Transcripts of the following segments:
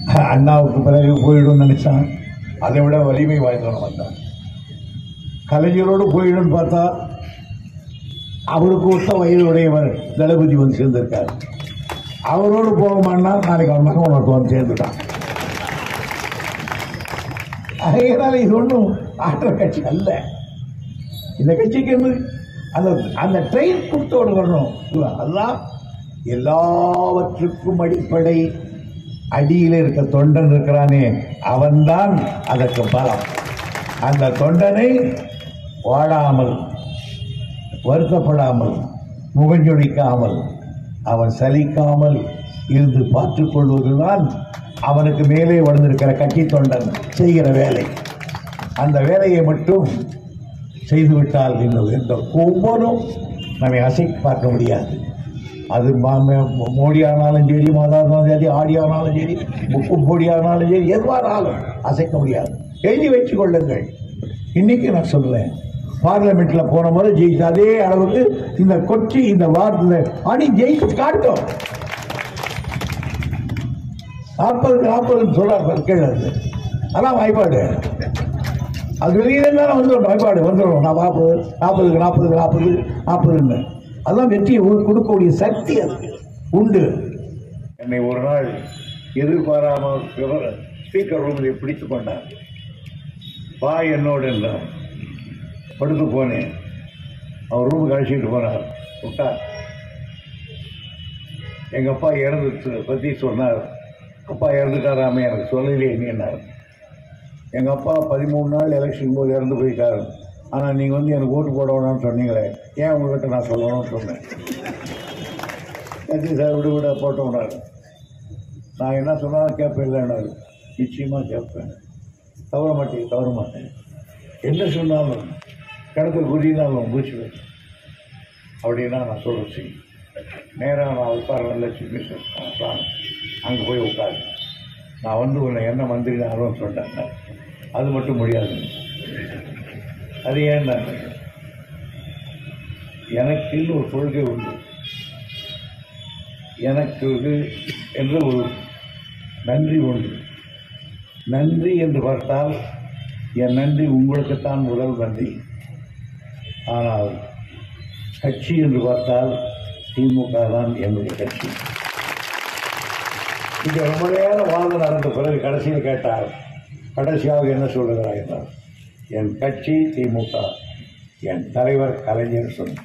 அண்ணாவுக்கு பிறகு போயிடும் நினைச்சான் அதை விட வலிமை வாய்ந்தவன் வந்தான் கலைஞரோடு போயிடும் பார்த்தா அவருக்கு ஒத்த வயது உடையவர் தளபதி வந்து சேர்ந்திருக்காரு அவரோடு போகமான்னா நாளைக்கு அவன் மகன் உனக்கு வந்து சேர்ந்துட்டான் அதனால இது ஒன்றும் ஆற்ற கட்சி அல்ல இந்த கட்சிக்கு வந்து அந்த அந்த ட்ரெயின் கொடுத்தோடு வரணும் அதுதான் எல்லாவற்றுக்கும் அடிப்படை அடியில் இருக்க தொண்டன் இருக்கிறானே அவன்தான் அதற்கு பலம் அந்த தொண்டனை வாடாமல் வருத்தப்படாமல் முகஞ்சொடிக்காமல் அவன் சலிக்காமல் இருந்து பார்த்துக் கொள்வதுதான் அவனுக்கு மேலே வளர்ந்திருக்கிற கட்சி தொண்டன் செய்கிற வேலை அந்த வேலையை மட்டும் செய்துவிட்டால் இன்னும் எந்த ஒவ்வொன்றும் நம்மை அசை பார்க்க முடியாது அது மா- மே- மோடி ஆனாலும் சரி மாதா ஆனாலும் சரி ஆடி ஆனாலும் சரி முக்கு பொடி ஆனாலும் சரி எதுவானாலும் அசைக்க முடியாது எழுதி வச்சுக் கொள்ளுங்கள் இன்னைக்கு நான் சொல்றேன் பார்லிமெண்ட்ல போன முறை ஜெயிச்ச அதே அளவுக்கு இந்த கொச்சி இந்த வார்டில் அணி ஜெயிச்சு காட்டும் நாற்பதுக்கு நாற்பதுன்னு சொல்றாரு கேள்வி அதான் வாய்ப்பாடு அது வெளியில தானே வந்துடும் வாய்ப்பாடு வந்துடும் நான் நாற்பது நாற்பதுக்கு நாற்பதுக்கு நாற்பது நாற்பதுன்னு அதான் வெற்றியை உ- கொடுக்கக்கூடிய சக்தி அதுக்கு உண்டு என்னை ஒரு நாள் எதிர்பாராமல் ஸ்பீக்கர் ரூமில் பிடித்து கொண்டார் வா என்னோடு என்றார் படுத்து போனேன் அவர் ரூமுக்கு அழைச்சிட்டு போனார் விட்டார் எங்கள் அப்பா இறந்துட்டு பற்றி சொன்னார் அப்பா இறந்துட்டாராமே எனக்கு சொல்லலையே என்னன்னார் எங்கள் அப்பா பதிமூணு நாள் எலெக்ஷன் போது இறந்து போயிட்டார் ஆனால் நீங்கள் வந்து எனக்கு ஓட்டு போட வேணாம்னு சொன்னீங்களே ஏன் உங்கள்கிட்ட நான் சொல்லணும்னு சொன்னேன் சரி சார் விடு விட போட்டோம்னாரு நான் என்ன சொன்னாலும் கேட்பேன் இல்லைன்னாரு நிச்சயமாக கேட்பேன் தவற மாட்டேன் தவற மாட்டேன் என்ன சொன்னாலும் கிணத்துல குதினாலும் பூச்சுவேன் அப்படின்னா நான் சொல்ல செய்யும் நேராக நான் உட்கார லட்சுமி மினிஸ்டர் அங்கே போய் உட்காரு நான் வந்து உன்னை என்ன மந்திரி ஆர்வம் சொன்னாங்க அது மட்டும் முடியாது அது ஏன்னா எனக்குன்னு ஒரு கொள்கை உண்டு எனக்கு இது என்ற ஒரு நன்றி உண்டு நன்றி என்று பார்த்தால் என் நன்றி உங்களுக்குத்தான் முதல் நன்றி ஆனால் கட்சி என்று பார்த்தால் திமுக தான் என்னுடைய கட்சி இங்கே ரொம்ப நேரம் வாதம் நடந்த பிறகு கடைசியில் கேட்டார் கடைசியாக என்ன சொல்லுகிறார் என்றார் என் கட்சி திமுக என் தலைவர் கலைஞர் சொன்னார்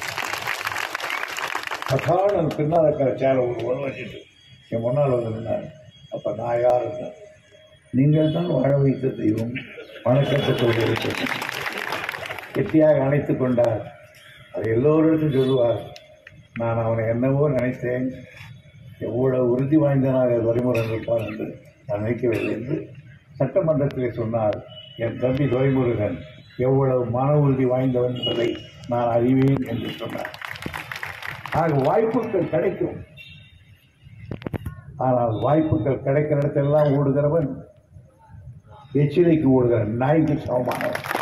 பட்டாளன் பின்னால் இருக்கிற சேரை ஒரு ஒரு வச்சுட்டு என் முன்னால் வந்து நின்னார் அப்போ நான் யார் என்றார் நீங்கள் தான் வாழ வைத்த தெய்வம் வணக்கத்துக்கு கெட்டியாக அணைத்துக் கொண்டார் அது எல்லோரிடத்தும் சொல்லுவார் நான் அவனை என்னவோ நினைத்தேன் எவ்வளவு உறுதி வாய்ந்தனாக துரைமுருகன் இருப்பான் என்று நான் நினைக்கவில்லை என்று சட்டமன்றத்திலே சொன்னார் என் தம்பி துரைமுருகன் எவ்வளவு மன உறுதி வாய்ந்தவன் என்பதை நான் அறிவேன் என்று சொன்னார் ஆக வாய்ப்புகள் கிடைக்கும் ஆனால் வாய்ப்புகள் கிடைக்கிற இடத்தெல்லாம் ஓடுகிறவன் எச்சிலைக்கு ஓடுகிற நாய்க்கு சமமானவன்